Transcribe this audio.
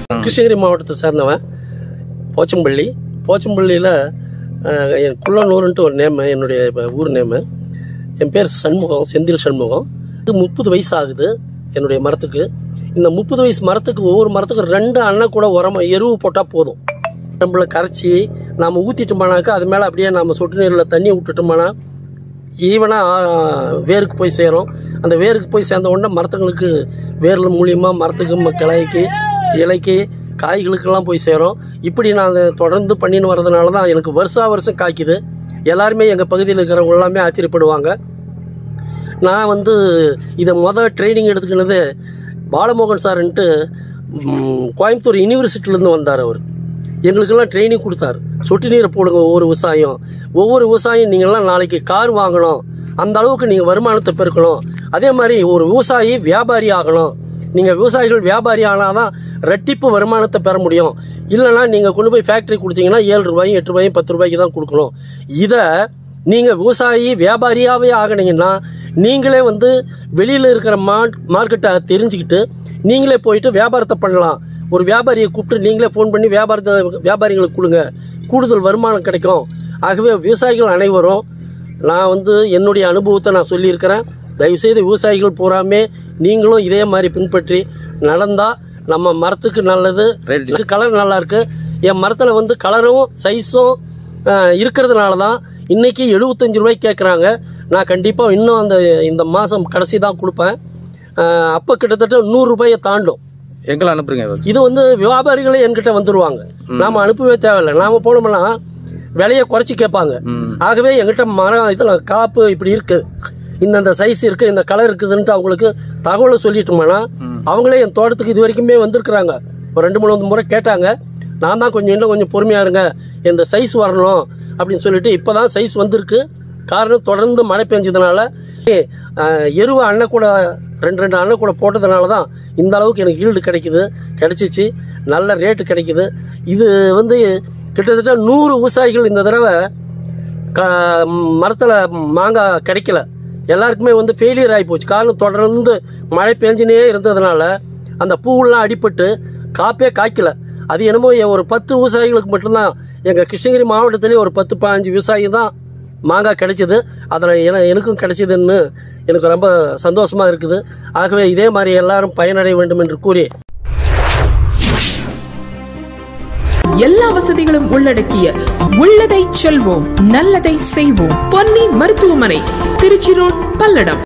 கிருஷ்ணகிரி மாவட்டத்தை சேர்ந்தவன் போச்சம்பள்ளி போச்சம்பள்ளியில் என் குள்ளனூருன்ட்டு ஒரு நேமு என்னுடைய இப்ப ஊர் நேமு என் பேர் சண்முகம் செந்தில் சண்முகம் இது முப்பது வயசு ஆகுது என்னுடைய மரத்துக்கு இந்த முப்பது வயசு மரத்துக்கு ஒவ்வொரு மரத்துக்கும் ரெண்டு அண்ணன் கூட உரமா எருவு போட்டால் போதும் நம்மள கரைச்சி நாம் ஊற்றிட்டோம்னாக்கா அது மேலே அப்படியே நம்ம சொட்டு நீரில் தண்ணி விட்டுட்டோம்னா ஈவனாக வேருக்கு போய் சேரும் அந்த வேருக்கு போய் சேர்ந்த உடனே மரத்துங்களுக்கு வேரில் மூலியமாக மரத்துக்கு ம- கிளைக்கு இலைக்கு காய்களுக்கெல்லாம் போய் சேரும் இப்படி நான் அதை தொடர்ந்து பண்ணின்னு வர்றதுனால தான் எனக்கு வருஷா வருஷம் காய்க்குது எல்லாருமே எங்கள் பகுதியில் இருக்கிறவங்க எல்லாமே ஆச்சரியப்படுவாங்க நான் வந்து இதை மொதல் ட்ரைனிங் எடுத்துக்கினது பாலமோகன் சார்ன்ட்டு ம், கோயம்புத்தூர் யூனிவர்சிட்டிலேருந்து வந்தார் அவர் எங்களுக்கெல்லாம் ட்ரைனிங் கொடுத்தாரு சொட்டு நீரை போடுங்க ஒவ்வொரு விவசாயம் ஒவ்வொரு விவசாயம் நீங்கள்லாம் நாளைக்கு கார் வாங்கணும் அந்த அளவுக்கு நீங்கள் வருமானத்தை பெருக்கணும் அதே மாதிரி ஒரு விவசாயி வியாபாரி ஆகணும் நீங்கள் விவசாயிகள் வியாபாரி ஆனால் தான் ரெட்டிப்பு வருமானத்தை பெற முடியும் இல்லைன்னா நீங்கள் கொண்டு போய் ஃபேக்ட்ரி கொடுத்தீங்கன்னா ஏழு ரூபாயும் எட்டு ரூபாயும் பத்து ரூபாய்க்கு தான் கொடுக்கணும் இதை நீங்கள் விவசாயி வியாபாரியாகவே ஆகினீங்கன்னா நீங்களே வந்து வெளியில் இருக்கிற மார்க் மார்க்கெட்டை தெரிஞ்சுக்கிட்டு நீங்களே போயிட்டு வியாபாரத்தை பண்ணலாம் ஒரு வியாபாரியை கூப்பிட்டு நீங்களே ஃபோன் பண்ணி வியாபாரத்தை வியாபாரிகளுக்கு கொடுங்க கூடுதல் வருமானம் கிடைக்கும் ஆகவே விவசாயிகள் அனைவரும் நான் வந்து என்னுடைய அனுபவத்தை நான் சொல்லியிருக்கிறேன் தயவுசெய்து விவசாயிகள் பூராமே நீங்களும் இதே மாதிரி பின்பற்றி நடந்தால் நம்ம மரத்துக்கு நல்லது கலர் நல்லா இருக்கு என் மரத்தில் வந்து கலரும் சைஸும் இருக்கிறதுனால தான் இன்னைக்கு எழுபத்தஞ்சு ரூபாய்க்கு கேட்குறாங்க நான் கண்டிப்பாக இன்னும் அந்த இந்த மாதம் கடைசி தான் கொடுப்பேன் அஹ், அப்போ கிட்டத்தட்ட நூறு ரூபாயை தாண்டும் எங்களை அனுப்புறீங்க இவர் இது வந்து வியாபாரிகளே என்கிட்ட வந்துருவாங்க நாம அனுப்பவே தேவையில்லை நாம போனோம்னா விலையை குறைச்சி கேட்பாங்க ம். ஆகவே எங்கிட்ட மரம் இதில் காப்பு இப்படி இருக்கு இந்தந்த சைஸ் இருக்கு இந்த கலர் இருக்குதுன்ட்டு அவங்களுக்கு தகவலை சொல்லிட்டோம்னா அவங்களே என் தோட்டத்துக்கு இது வரைக்குமே வந்திருக்கிறாங்க ஒரு ரெண்டு மூணு முறை கேட்டாங்க நான் தான் கொஞ்சம் இன்னும் கொஞ்சம் பொறுமையா இருங்க இந்த சைஸ் வரணும் அப்படின்னு சொல்லிட்டு இப்போதான் சைஸ் வந்திருக்கு காரணம் தொடர்ந்து மழை பெஞ்சதுனால அஹ், எருவை அண்ணன் கூட ரெண்டு ரெண்டு அண்ணன் கூட போட்டதுனால தான் இந்த அளவுக்கு எனக்கு ஈல்டு கிடைக்குது கிடைச்சிச்சு நல்ல ரேட்டு கிடைக்குது இது வந்து கிட்டத்தட்ட நூறு விவசாயிகள் இந்த தடவை க மரத்தில் மாங்காய் கிடைக்கல எல்லாருக்குமே வந்து ஃபெயிலியர் ஆகி போச்சு காரணம் தொடர்ந்து மழை பெஞ்சினே இருந்ததுனால அந்த பூவெல்லாம் அடிபட்டு காப்பே காய்க்கல அது என்னமோ எ- ஒரு பத்து விவசாயிகளுக்கு மட்டும்தான் எங்கள் கிருஷ்ணகிரி மாவட்டத்திலே ஒரு பத்து பதினஞ்சு விவசாயி தான் மாங்காய் கிடைச்சிது அதில் என எனக்கும் கிடைச்சிதுன்னு எனக்கு ரொம்ப சந்தோஷமாக இருக்குது ஆகவே இதே மாதிரி எல்லாரும் பயனடைய வேண்டும் என்று கூறி எல்லா வசதிகளும் உள்ளடக்கிய உள்ளதை செல்வோம் நல்லதை செய்வோம் பொன்னி மருத்துவமனை திருச்சி ரோட் பல்லடம்